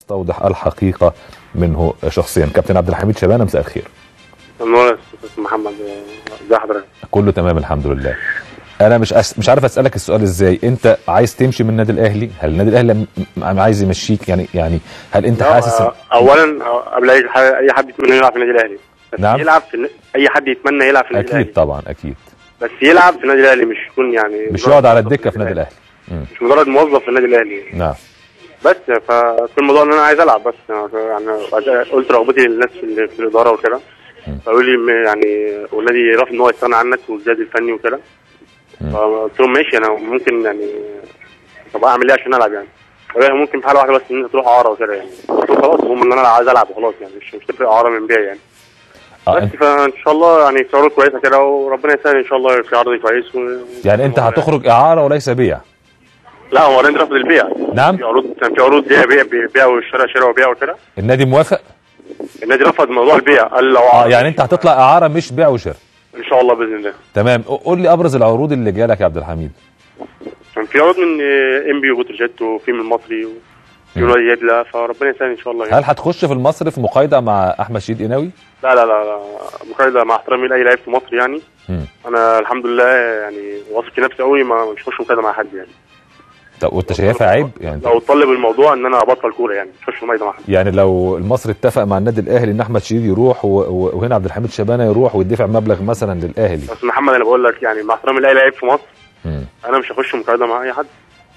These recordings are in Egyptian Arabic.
استوضح الحقيقه منه شخصيا كابتن عبد الحميد شبانه مساء الخير النور استاذ محمد ازي حضرتك كله تمام الحمد لله انا مش أس... مش عارف اسالك السؤال ازاي انت عايز تمشي من النادي الاهلي هل النادي الاهلي م... م- عايز يمشيك يعني يعني هل انت حاسس آه، اولا آه، قبل اي حاجه اي حد يتمنى يلعب في النادي الاهلي بس نعم. يلعب في الن- اي حد يتمنى يلعب في النادي اكيد الاهلي طبعا اكيد بس يلعب في النادي الاهلي مش يكون يعني مش مجرد يقعد على موظف الدكه في النادي الاهلي مم. مش مجرد موظف في النادي الاهلي نعم بس فكل الموضوع ان انا عايز العب بس يعني قلت رغبتي للناس في, ال- في الاداره وكده مم. فقالوا لي م- يعني والنادي رافض ان هو يستغنى عنك والجهاز الفني وكده مم. فقلت لهم ماشي انا ممكن يعني طب اعمل ايه عشان العب يعني قالوا لي ممكن في حاله واحده بس ان انت تروح اعاره وكده يعني قلت لهم خلاص المهم ان انا عايز العب وخلاص يعني مش مش تفرق اعاره من بيع يعني اه بس انت فان شاء الله يعني في عروض كويسه كده وربنا يسهل ان شاء الله في عرض كويس و... يعني انت هتخرج اعاره وليس بيع لا هو النادي رافض البيع نعم في عروض كان في عروض بيع بيع بيع, بيع وشراء شراء وبيع وكده النادي موافق النادي رفض موضوع البيع قال لو اه يعني انت هتطلع اعاره مش بيع وشراء ان شاء الله باذن الله تمام قول لي ابرز العروض اللي جالك يا عبد الحميد كان في عروض من ام بي وبتروجيت وفي من المصري وفي مم. ولاد يدلى فربنا يسهل ان شاء الله يعني. هل هتخش في المصري في مقايضه مع احمد شديد قناوي لا لا لا لا مقايضه مع احترامي لاي لعيب في مصر يعني مم. انا الحمد لله يعني واثق في نفسي قوي ما مش هخش مقايضه مع حد يعني طب وانت شايفها عيب يعني لو طلب الموضوع ان انا ابطل كوره يعني مش هخش مقايضه مع حد يعني لو المصري اتفق مع النادي الاهلي ان احمد شديد يروح و... و... وهنا عبد الحميد شبانه يروح ويدفع مبلغ مثلا للاهلي بس محمد انا بقول لك يعني مع احترامي لاي لعيب في مصر مم. انا مش هخش مقايضه مع اي حد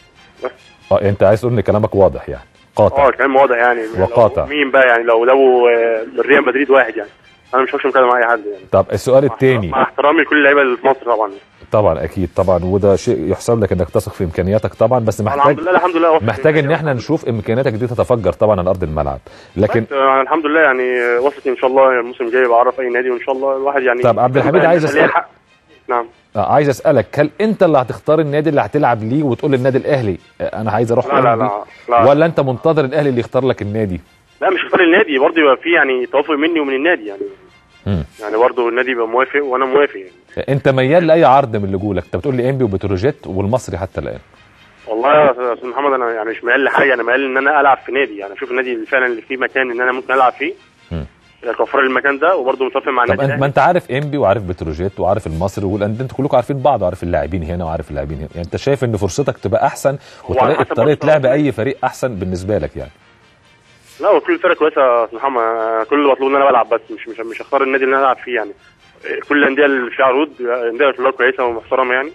اه انت عايز تقول ان كلامك واضح يعني قاطع اه كلام واضح يعني وقاطع. لو مين بقى يعني لو لو آه، ريال مدريد واحد يعني انا مش هخش مقايضه مع اي حد يعني طب السؤال الثاني مع احترامي لكل اللعيبه اللي في مصر طبعا طبعا اكيد طبعا وده شيء يحسب لك انك تثق في امكانياتك طبعا بس محتاج الحمد لله الحمد لله محتاج ان احنا نشوف امكانياتك دي تتفجر طبعا على ارض الملعب لكن بس، آه، الحمد لله يعني آه، واثق ان شاء الله الموسم الجاي بعرف اي نادي وان شاء الله الواحد يعني طب عبد الحميد عايز ليه أسألك- حق. نعم آه، عايز اسالك هل انت اللي هتختار النادي اللي هتلعب ليه وتقول للنادي الاهلي آه، انا عايز اروح لا لا أمضي؟ لا, لا. ولا انت منتظر الاهلي اللي يختار لك النادي لا مش اختار النادي برضه يبقى في يعني توافق مني ومن النادي يعني مم. يعني برضه النادي يبقى موافق وانا موافق يعني انت ميال لاي عرض من اللي جولك انت بتقول لي انبي وبتروجيت والمصري حتى الان والله يا استاذ محمد انا يعني مش ميال لحاجه انا ميال ان انا العب في نادي يعني اشوف النادي اللي فعلا اللي فيه مكان ان انا ممكن العب فيه مم. توفر لي المكان ده وبرضه متوافق مع طب النادي انت ما الأهلي. انت عارف انبي وعارف بتروجيت وعارف المصري والانديه انتوا كلكم عارفين بعض وعارف اللاعبين هنا وعارف اللاعبين هنا يعني انت شايف ان فرصتك تبقى احسن هو على وطريقه حسب طريقه برضه لعب طبعاً. اي فريق احسن بالنسبه لك يعني لا هو كل الفرق كويسه يا استاذ محمد أنا كل اللي بطلبه ان انا بلعب بس مش مش مش هختار النادي اللي انا العب فيه يعني كل الانديه اللي فيها عروض انديه كلها كويسه ومحترمه يعني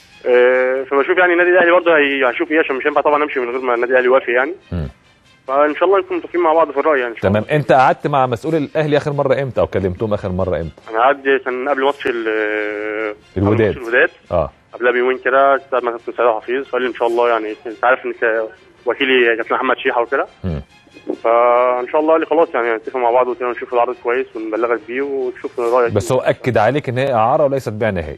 آه، فبشوف يعني النادي الاهلي برضه هي- هيشوف ايه عشان مش هينفع طبعا امشي من غير ما النادي الاهلي يوافق يعني مم. فان شاء الله نكون متفقين مع بعض في الراي يعني إن شاء تمام انت قعدت مع مسؤول الاهلي اخر مره امتى او كلمتهم اخر مره امتى الله. انا قاعد كان قبل ماتش ال- الوداد. قبل ماتش الوداد اه قبلها بيومين كده ساعه ما كابتن سيد حفيظ فقال لي ان شاء الله يعني انت عارف انك وكيلي كابتن محمد شيحه وكده مم. فان شاء الله قال لي خلاص يعني نتفق مع بعض ونشوف العرض كويس ونبلغك بيه ونشوف رايك بس هو اكد عليك ان هي اعاره وليست بيع نهائي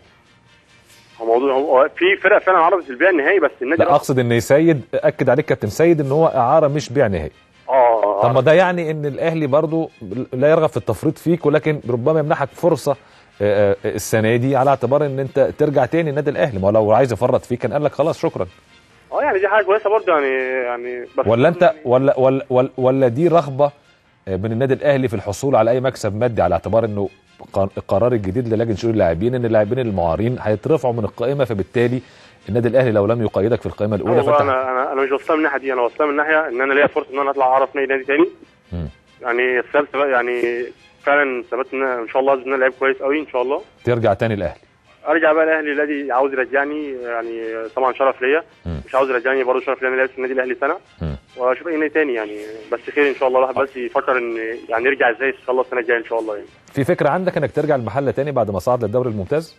هو موضوع هو في فرق فعلا عرضت البيع النهائي بس النادي لا اقصد ان سيد اكد عليك كابتن سيد ان هو اعاره مش بيع نهائي اه طب ما ده يعني ان الاهلي برضو لا يرغب في التفريط فيك ولكن ربما يمنحك فرصه آه، آه، السنه دي على اعتبار ان انت ترجع تاني النادي الاهلي ما هو لو عايز يفرط فيك كان قال لك خلاص شكرا اه يعني دي حاجه كويسه برضه يعني يعني بس ولا انت ولا ولا ولا, ولا دي رغبه آه، من النادي الاهلي في الحصول على اي مكسب مادي على اعتبار انه قا- القرار الجديد للجنه شؤون اللاعبين ان اللاعبين المعارين هيترفعوا من القائمه فبالتالي النادي الاهلي لو لم يقيدك في القائمه الاولى والله فانت انا انا انا مش واصلها من الناحيه دي انا واصلها من الناحيه ان انا ليا فرصه ان انا اطلع اعرف نادي نادي تاني مم. يعني ثبت يعني فعلا ثبت ان أنا ان شاء الله باذن الله لعيب كويس قوي ان شاء الله ترجع تاني الاهلي ارجع بقى الاهلي الذي عاوز يرجعني يعني طبعا شرف ليا مم. مش عاوز يرجعني برضه شرف ليا انا لعبت في النادي الاهلي سنه مم. واشوف اي نادي تاني يعني بس خير ان شاء الله الواحد بس يفكر ان يعني يرجع ازاي ان شاء الله السنه الجايه ان شاء الله يعني في فكره عندك انك ترجع المحله تاني بعد ما صعد للدوري الممتاز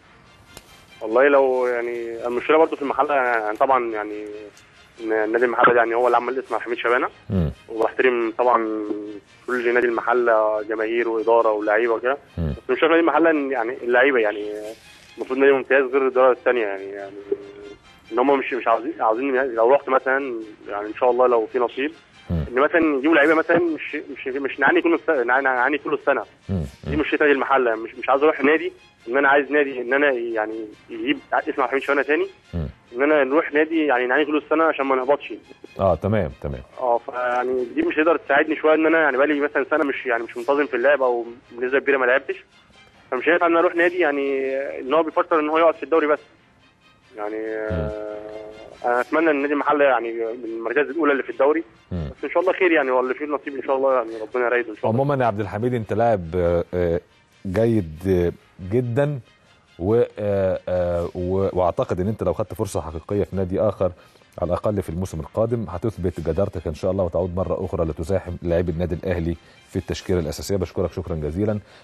والله لو يعني المشكله برضه في المحله يعني طبعا يعني إن نادي المحله ده يعني هو اللي عمل الاسم على حميد شبانه مم. وبحترم طبعا كل نادي المحله جماهير واداره ولاعيبه وكده مم. بس مش شايف نادي المحله إن يعني اللعيبه يعني المفروض نادي ممتاز غير الاداره الثانيه يعني يعني ان هم مش مش عاوزين عاوزين يعني لو رحت مثلا يعني ان شاء الله لو في نصيب مم. ان مثلا يجيبوا لعيبه مثلا مش مش مش نعني كل السنه نعني نعني طول السنه مم. دي مش نادي المحله مش مش عاوز اروح نادي ان انا عايز نادي ان انا يعني يجيب اسم عبد الحميد شوانه تاني مم. ان انا نروح نادي يعني نعاني طول السنه عشان ما نهبطش اه تمام تمام اه فيعني دي مش هتقدر تساعدني شويه ان انا يعني بقالي مثلا سنه مش يعني مش منتظم في اللعب او بنسبه كبيره ما لعبتش فمش هينفع ان انا اروح نادي يعني ان هو بيفكر ان هو يقعد في الدوري بس يعني آه انا اتمنى ان النادي المحله يعني من المركز الاولى اللي في الدوري مم. بس ان شاء الله خير يعني واللي فيه النصيب ان شاء الله يعني ربنا يريده ان شاء الله عموما يا عبد الحميد انت لاعب آه، آه، جيد آه، جدا و آه، آه، و- واعتقد ان انت لو خدت فرصه حقيقيه في نادي اخر على الاقل في الموسم القادم هتثبت جدارتك ان شاء الله وتعود مره اخرى لتزاحم لاعبي النادي الاهلي في التشكيله الاساسيه بشكرك شكرا جزيلا